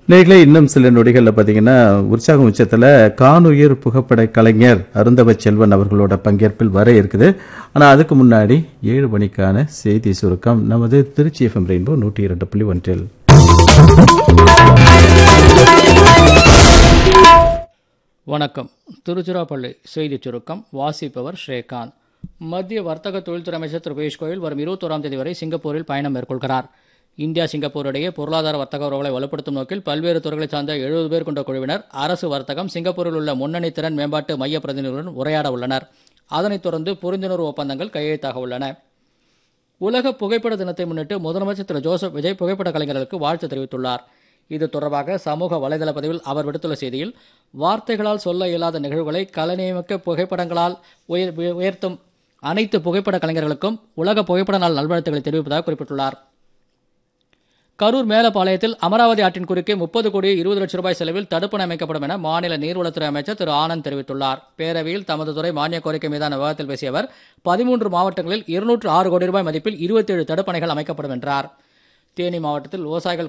நேர்களே இன்னும் சில நொடிகளில் பார்த்தீங்கன்னா உற்சாகம் உச்சத்தில் காணுயிர் புகைப்பட கலைஞர் அருந்தவ செல்வன் அவர்களோட பங்கேற்பில் வர இருக்குது ஆனால் அதுக்கு முன்னாடி ஏழு மணிக்கான செய்தி சுருக்கம் நமது திருச்சி எஃப்எம் ரெயின்போ நூற்றி இரண்டு புள்ளி ஒன்றில் வணக்கம் திருச்சிராப்பள்ளி செய்திச் சுருக்கம் வாசிப்பவர் ஸ்ரீகாந்த் மத்திய வர்த்தக தொழில்துறை அமைச்சர் திரு பியூஷ் கோயல் வரும் இருபத்தோராம் தேதி வரை சிங்கப்பூரில் பயணம் மேற்கொள்கிறார் இந்தியா சிங்கப்பூர் இடையே பொருளாதார வர்த்தக உறவுகளை வலுப்படுத்தும் நோக்கில் பல்வேறு துறைகளைச் சார்ந்த எழுபது பேர் கொண்ட குழுவினர் அரசு வர்த்தகம் சிங்கப்பூரில் உள்ள முன்னணி திறன் மேம்பாட்டு மைய பிரதிநிதிகளுடன் உரையாட உள்ளனர் அதனைத் தொடர்ந்து புரிந்துணர்வு ஒப்பந்தங்கள் கையெழுத்தாக உள்ளன உலக புகைப்பட தினத்தை முன்னிட்டு முதலமைச்சர் திரு ஜோசப் விஜய் புகைப்பட கலைஞர்களுக்கு வாழ்த்து தெரிவித்துள்ளார் இது தொடர்பாக சமூக வலைதள பதிவில் அவர் விடுத்துள்ள செய்தியில் வார்த்தைகளால் சொல்ல இயலாத நிகழ்வுகளை கலைநயமிக்க புகைப்படங்களால் உயர் உயர்த்தும் அனைத்து புகைப்பட கலைஞர்களுக்கும் உலக புகைப்பட நாள் நல்வாழ்த்துக்களை தெரிவிப்பதாக குறிப்பிட்டுள்ளார் கரூர் மேலப்பாளையத்தில் அமராவதி ஆற்றின் குறுக்கே முப்பது கோடி இருபது லட்சம் ரூபாய் செலவில் தடுப்பணை அமைக்கப்படும் என மாநில நீர்வளத்துறை அமைச்சர் திரு ஆனந்த் தெரிவித்துள்ளார் பேரவையில் தமது துறை மானிய கோரிக்கை மீதான விவாதத்தில் பேசிய அவர் பதிமூன்று மாவட்டங்களில் இருநூற்று ஆறு கோடி ரூபாய் மதிப்பில் இருபத்தேழு தடுப்பணைகள் அமைக்கப்படும் என்றார் தேனி மாவட்டத்தில் விவசாயிகள்